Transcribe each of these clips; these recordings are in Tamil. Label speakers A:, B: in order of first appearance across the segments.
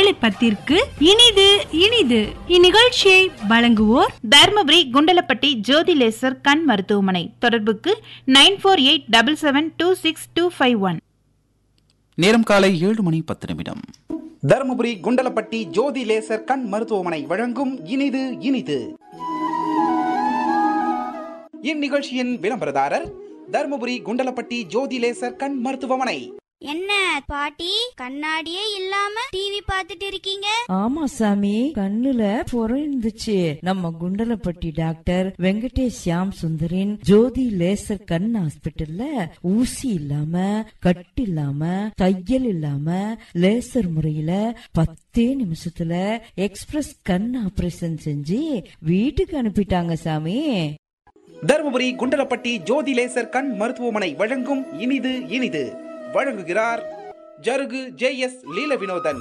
A: காலை பத்திற்கு இனிது இனிது இந்நிகழ்ச்சியை வழங்குவோர்
B: தர்மபுரி குண்டலப்பட்டி ஜோதி லேசர் கண் மருத்துவமனை தொடர்புக்கு nine four eight double seven two six two five one
C: நேரம் காலை ஏழு மணி பத்து நிமிடம்
D: தருமபுரி குண்டலப்பட்டி ஜோதி லேசர் கண் மருத்துவமனை வழங்கும் இனிது இனிது இந்நிகழ்ச்சியின் விளம்பரதாரர் தருமபுரி குண்டலப்பட்டி ஜோதி லேசர் கண் மருத்துவமனை
E: என்ன பாட்டி கண்ணாடியே இல்லாம டிவி பார்த்துட்டு இருக்கீங்க
F: ஆமா சாமி கண்ணுல புறம் இருந்துச்சு நம்ம குண்டலப்பட்டி டாக்டர் வெங்கடேஷ் ஷியாம் சுந்தரின் ஜோதி லேசர் கண் ஹாஸ்பிடல்ல ஊசி இல்லாம கட்டு இல்லாம தையல் இல்லாம லேசர் முறையில பத்தே நிமிஷத்துல எக்ஸ்பிரஸ் கண் ஆபரேஷன் செஞ்சு வீட்டுக்கு அனுப்பிட்டாங்க சாமி
D: தருமபுரி குண்டலப்பட்டி ஜோதி லேசர் கண் மருத்துவமனை வழங்கும் இனிது இனிது வழங்குகிறார் ஜருகு ஜே எஸ் லீல வினோதன்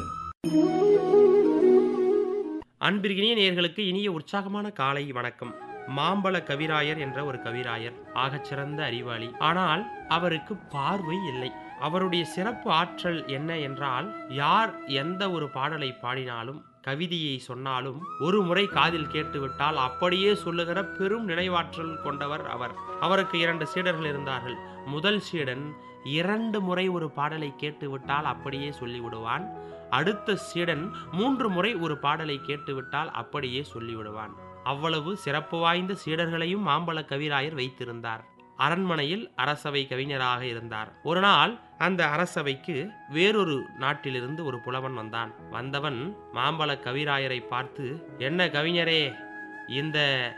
G: அன்பிற்கினிய நேயர்களுக்கு இனிய உற்சாகமான காலை வணக்கம் மாம்பழ கவிராயர் என்ற ஒரு கவிராயர் ஆகச்சிறந்த அறிவாளி ஆனால் அவருக்கு பார்வை இல்லை அவருடைய சிறப்பு ஆற்றல் என்ன என்றால் யார் எந்த ஒரு பாடலை பாடினாலும் கவிதையை சொன்னாலும் ஒரு முறை காதில் கேட்டுவிட்டால் அப்படியே சொல்லுகிற பெரும் நினைவாற்றல் கொண்டவர் அவர் அவருக்கு இரண்டு சீடர்கள் இருந்தார்கள் முதல் சீடன் இரண்டு முறை ஒரு பாடலை கேட்டுவிட்டால் அப்படியே சொல்லிவிடுவான் அடுத்த சீடன் மூன்று முறை ஒரு பாடலை கேட்டுவிட்டால் அப்படியே சொல்லிவிடுவான் அவ்வளவு சிறப்பு வாய்ந்த சீடர்களையும் மாம்பழ கவிராயர் வைத்திருந்தார் அரண்மனையில் அரசவை கவிஞராக இருந்தார் ஒரு நாள் அந்த அரசவைக்கு வேறொரு நாட்டிலிருந்து ஒரு புலவன் வந்தான் வந்தவன் மாம்பழ கவிராயரை பார்த்து என்ன கவிஞரே இந்த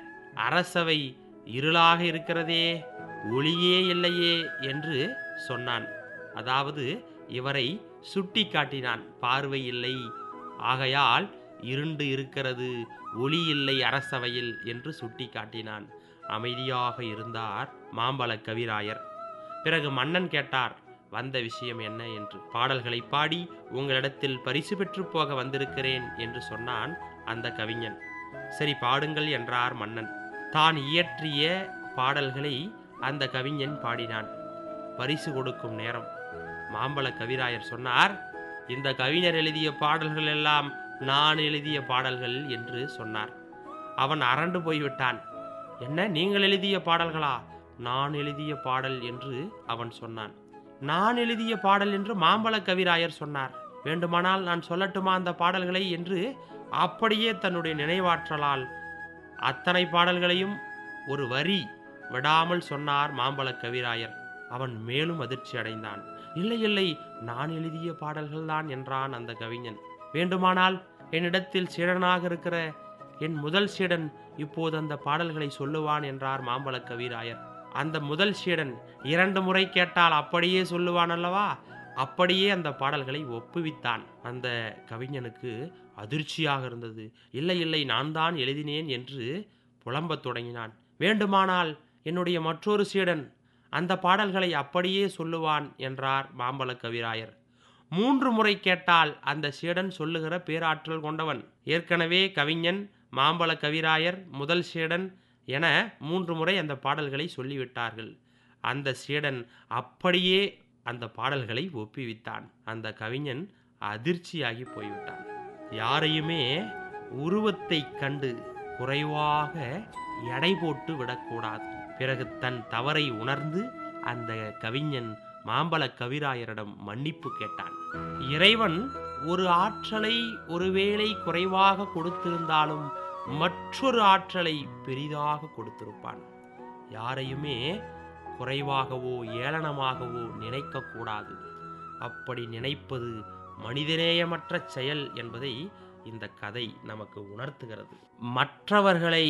G: அரசவை இருளாக இருக்கிறதே ஒளியே இல்லையே என்று சொன்னான் அதாவது இவரை சுட்டி காட்டினான் பார்வை இல்லை ஆகையால் இருண்டு இருக்கிறது ஒளி இல்லை அரசவையில் என்று சுட்டி காட்டினான் அமைதியாக இருந்தார் மாம்பழ கவிராயர் பிறகு மன்னன் கேட்டார் வந்த விஷயம் என்ன என்று பாடல்களை பாடி உங்களிடத்தில் பரிசு பெற்று போக வந்திருக்கிறேன் என்று சொன்னான் அந்த கவிஞன் சரி பாடுங்கள் என்றார் மன்னன் தான் இயற்றிய பாடல்களை அந்த கவிஞன் பாடினான் பரிசு கொடுக்கும் நேரம் மாம்பழ கவிராயர் சொன்னார் இந்த கவிஞர் எழுதிய பாடல்கள் எல்லாம் நான் எழுதிய பாடல்கள் என்று சொன்னார் அவன் அரண்டு போய்விட்டான் என்ன நீங்கள் எழுதிய பாடல்களா நான் எழுதிய பாடல் என்று அவன் சொன்னான் நான் எழுதிய பாடல் என்று மாம்பழ கவிராயர் சொன்னார் வேண்டுமானால் நான் சொல்லட்டுமா அந்த பாடல்களை என்று அப்படியே தன்னுடைய நினைவாற்றலால் அத்தனை பாடல்களையும் ஒரு வரி விடாமல் சொன்னார் மாம்பழ கவிராயர் அவன் மேலும் அதிர்ச்சி அடைந்தான் இல்லை இல்லை நான் எழுதிய பாடல்கள்தான் என்றான் அந்த கவிஞன் வேண்டுமானால் என்னிடத்தில் சீடனாக இருக்கிற என் முதல் சீடன் இப்போது அந்த பாடல்களை சொல்லுவான் என்றார் மாம்பழ கவிராயர் அந்த முதல் சீடன் இரண்டு முறை கேட்டால் அப்படியே சொல்லுவான் அல்லவா அப்படியே அந்த பாடல்களை ஒப்புவித்தான் அந்த கவிஞனுக்கு அதிர்ச்சியாக இருந்தது இல்லை இல்லை நான் தான் எழுதினேன் என்று புலம்பத் தொடங்கினான் வேண்டுமானால் என்னுடைய மற்றொரு சீடன் அந்த பாடல்களை அப்படியே சொல்லுவான் என்றார் மாம்பழ கவிராயர் மூன்று முறை கேட்டால் அந்த சீடன் சொல்லுகிற பேராற்றல் கொண்டவன் ஏற்கனவே கவிஞன் மாம்பழ கவிராயர் முதல் சீடன் என மூன்று முறை அந்த பாடல்களை சொல்லிவிட்டார்கள் அந்த சீடன் அப்படியே அந்த பாடல்களை ஒப்புவித்தான் அந்த கவிஞன் அதிர்ச்சியாகி போய்விட்டான் யாரையுமே உருவத்தை கண்டு குறைவாக எடை போட்டு விடக்கூடாது பிறகு தன் தவறை உணர்ந்து அந்த கவிஞன் மாம்பழ கவிராயரிடம் மன்னிப்பு கேட்டான் இறைவன் ஒரு ஆற்றலை ஒருவேளை குறைவாக கொடுத்திருந்தாலும் மற்றொரு ஆற்றலை பெரிதாக கொடுத்திருப்பான் யாரையுமே குறைவாகவோ ஏளனமாகவோ நினைக்கக்கூடாது அப்படி நினைப்பது மனிதநேயமற்ற செயல் என்பதை இந்த கதை நமக்கு உணர்த்துகிறது மற்றவர்களை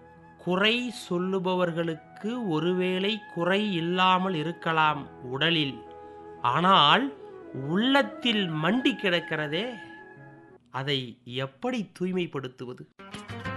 G: குறை சொல்லுபவர்களுக்கு ஒருவேளை குறை இல்லாமல் இருக்கலாம் உடலில் ஆனால் உள்ளத்தில் மண்டி கிடக்கிறதே அதை எப்படி தூய்மைப்படுத்துவது